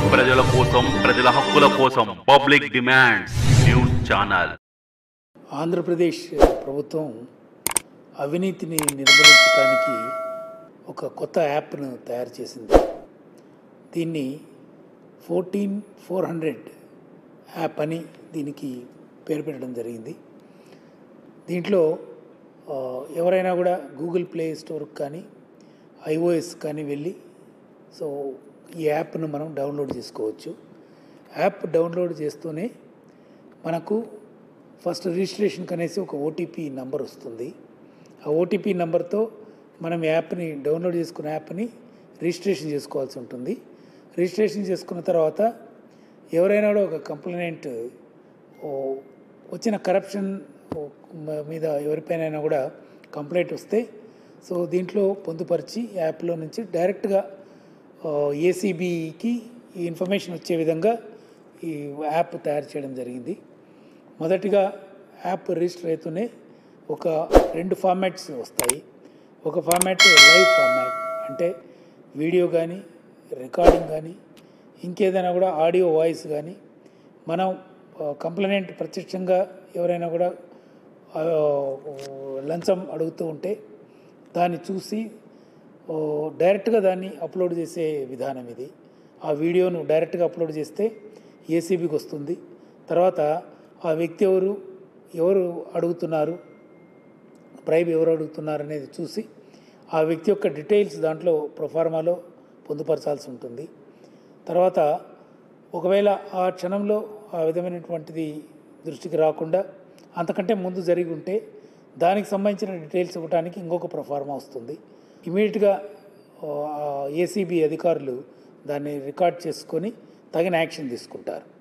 ప్రజల కోసం ప్రజల హక్కుల కోసం public demands news channel Andhra Pradesh ప్రభుత్వం అవినీతిని నిర్మూలించడానికి ఒక కొత్త యాప్ను తయారు చేసింది దీన్ని ఫోర్టీన్ ఫోర్ హండ్రెడ్ యాప్ అని దీనికి పేరు పెట్టడం జరిగింది దీంట్లో ఆ, ఎవరైనా కూడా గూగుల్ ప్లే స్టోర్కి కానీ ఐఓఎస్ కానీ వెళ్ళి సో ఈ యాప్ను మనం డౌన్లోడ్ చేసుకోవచ్చు యాప్ డౌన్లోడ్ చేస్తూనే మనకు ఫస్ట్ రిజిస్ట్రేషన్కి అనేసి ఒక ఓటీపీ నంబర్ వస్తుంది ఆ ఓటీపీ నంబర్తో మనం యాప్ని డౌన్లోడ్ చేసుకున్న యాప్ని రిజిస్ట్రేషన్ చేసుకోవాల్సి ఉంటుంది రిజిస్ట్రేషన్ చేసుకున్న తర్వాత ఎవరైనా కూడా ఒక కంప్లైంట్ వచ్చిన కరప్షన్ మీద ఎవరిపైనైనా కూడా కంప్లైంట్ వస్తే సో దీంట్లో పొందుపరిచి యాప్లో నుంచి డైరెక్ట్గా ఏసీబీకి ఈ ఇన్ఫర్మేషన్ వచ్చే విధంగా ఈ యాప్ తయారు చేయడం జరిగింది మొదటిగా యాప్ రిజిస్టర్ అవుతూనే ఒక రెండు ఫార్మాట్స్ వస్తాయి ఒక ఫార్మాట్ లైవ్ ఫార్మాట్ అంటే వీడియో కానీ రికార్డింగ్ కానీ ఇంకేదైనా కూడా ఆడియో వాయిస్ కానీ మనం కంప్లైంట్ ప్రత్యక్షంగా ఎవరైనా కూడా ఆ, లంచం అడుగుతూ ఉంటే దాన్ని చూసి ఓ, డైరెక్ట్గా దాన్ని అప్లోడ్ చేసే విధానం ఇది ఆ వీడియోను డైరెక్ట్గా అప్లోడ్ చేస్తే ఏసీబీకి వస్తుంది తర్వాత ఆ వ్యక్తి ఎవరు ఎవరు అడుగుతున్నారు ప్రైమ్ ఎవరు అడుగుతున్నారు అనేది చూసి ఆ వ్యక్తి యొక్క డీటెయిల్స్ దాంట్లో ప్రొఫార్మాలో పొందుపరచాల్సి ఉంటుంది తర్వాత ఒకవేళ ఆ క్షణంలో ఆ విధమైనటువంటిది దృష్టికి రాకుండా అంతకంటే ముందు జరిగి ఉంటే దానికి సంబంధించిన డీటెయిల్స్ ఇవ్వడానికి ఇంకొక ప్రొఫార్మా వస్తుంది ఇమీడియట్గా ఏసీబీ అధికారులు దాన్ని రికార్డ్ చేసుకొని తగిన యాక్షన్ తీసుకుంటారు